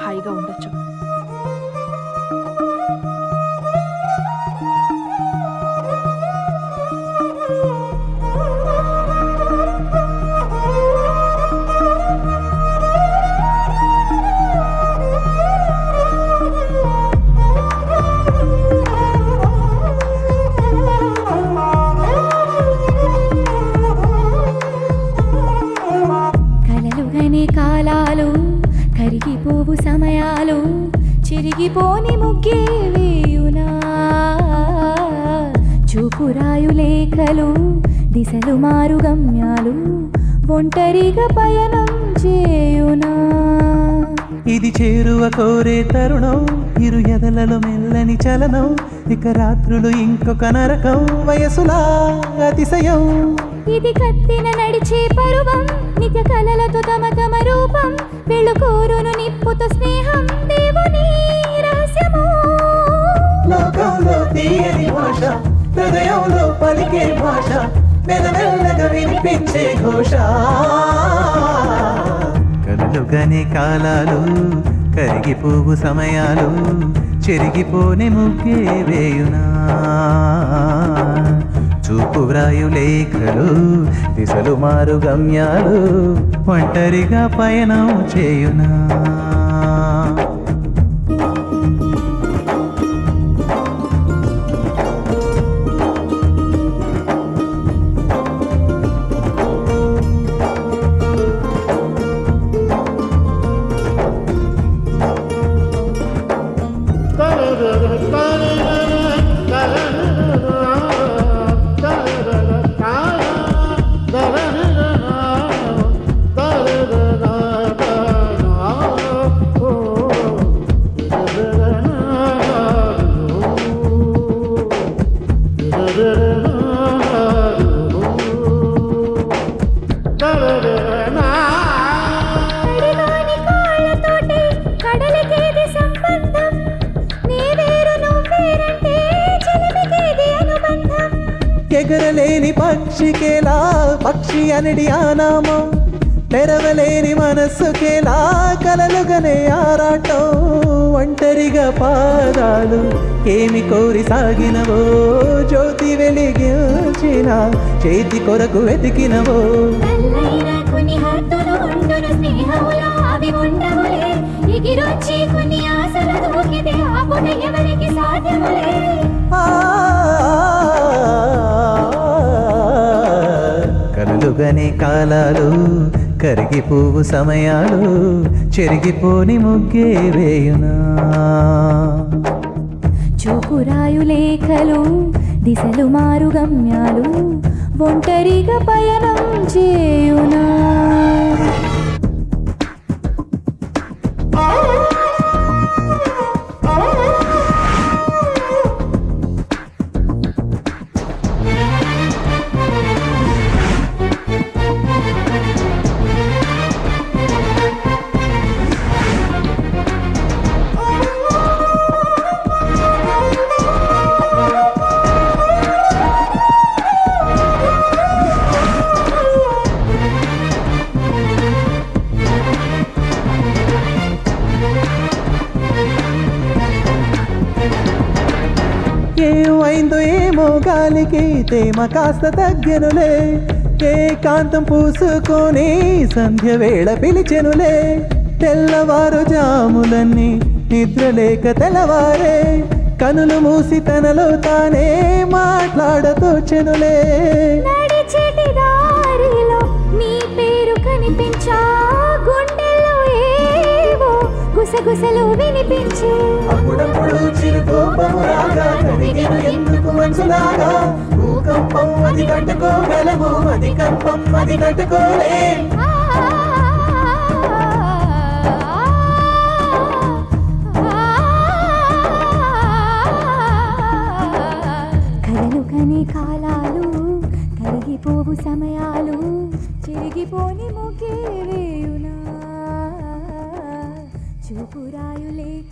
హాయిగా ఉండొచ్చు కలలుగనే కాలాలు కరిగిపోవు సమయాలు చిరిగిపోని ముగ్గే వేయునా చూపురాయు లేఖలు దిశలు మారు గమ్యాలు ఒంటరిగా పయనం చేయునా ఇది చేరువ కోరే తరుణం ఇరు ఎదలలో మెల్లని చలనం ఇక రాత్రులు ఇంకొక నరకం వయసులా అతిశయం ఇది కత్తిన నడిచే పరువం నిత్య కలలతో తమ తమ రూపం వెళుకోరును నిప్పుతో స్నేహం దేవుని రహస్యము లోకంలో తీయని భాష హృదయంలో పలికే భాష మెల్లమెల్లగా వినిపించే ఘోష కలలుగనే కాలాలు కరిగిపోవు సమయాలు చెరిగిపోని ముగ్గే వేయునా చూపు వ్రాయు లేఖలు దిశలు మారు గమ్యాలు ఒంటరిగా పయనం చేయునా కడిగాని కాళ్ళతోటి కడలికేది సంబంధం నీ వేరు నువ్వేరంటే చెలిమికేది అనుబంధం ఎగరలేని పక్షికేలా పక్షి అనడి ఆనామం తెరవలేని మనస్సుకేలా కలలుగనే ఆరాటం ఒంటరిగా పాదాలు ఏమి కోరి సాగినవో జ్యోతి వెలిగించిన చేతి కొరకు వెతికినవో తల్లైన కొన్ని హద్దులు ఉండును స్నేహములో అవి ఉండవులే ఎగిరొచ్చి కొన్ని ఆశల దూకితే ఆపుట ఎవరికి సాధ్యములే ఆ కలలుగనే కాలాలు కరిగిపోవు సమయాలు చెరిగిపోని ముగ్గే వేయునా చూపురాయు లేఖలు దిశలు మారు గమ్యాలు ఒంటరిగా పయనం చేయునా ఏమైందో ఏమో గాలికి తేమ కాస్త తగ్గెనులే ఏకాంతం పూసుకొని సంధ్య వేళ పిలిచెనులే తెల్లవారు జాములన్నీ నిద్రలేక తెల్లవారే కనులు మూసి తనలో తానే మాట్లాడతోచెనులే నడిచేటి దారిలో నీ పేరు కనిపించా గుండెల్లో ఏవో గుసగుసలు వినిపించే అప్పుడప్పుడు చిరుకోపము రాగా కరిగిన ఎందుకు మనసులాగా భూకంపం అది కట్టుకోగలము అది కంపం అది కట్టుకోలే ఆ, కలలు కనే కాలాలు కరిగిపోవు సమయాలు చిరిగిపోని ముగే వేయునా చూపురాయు లేఖ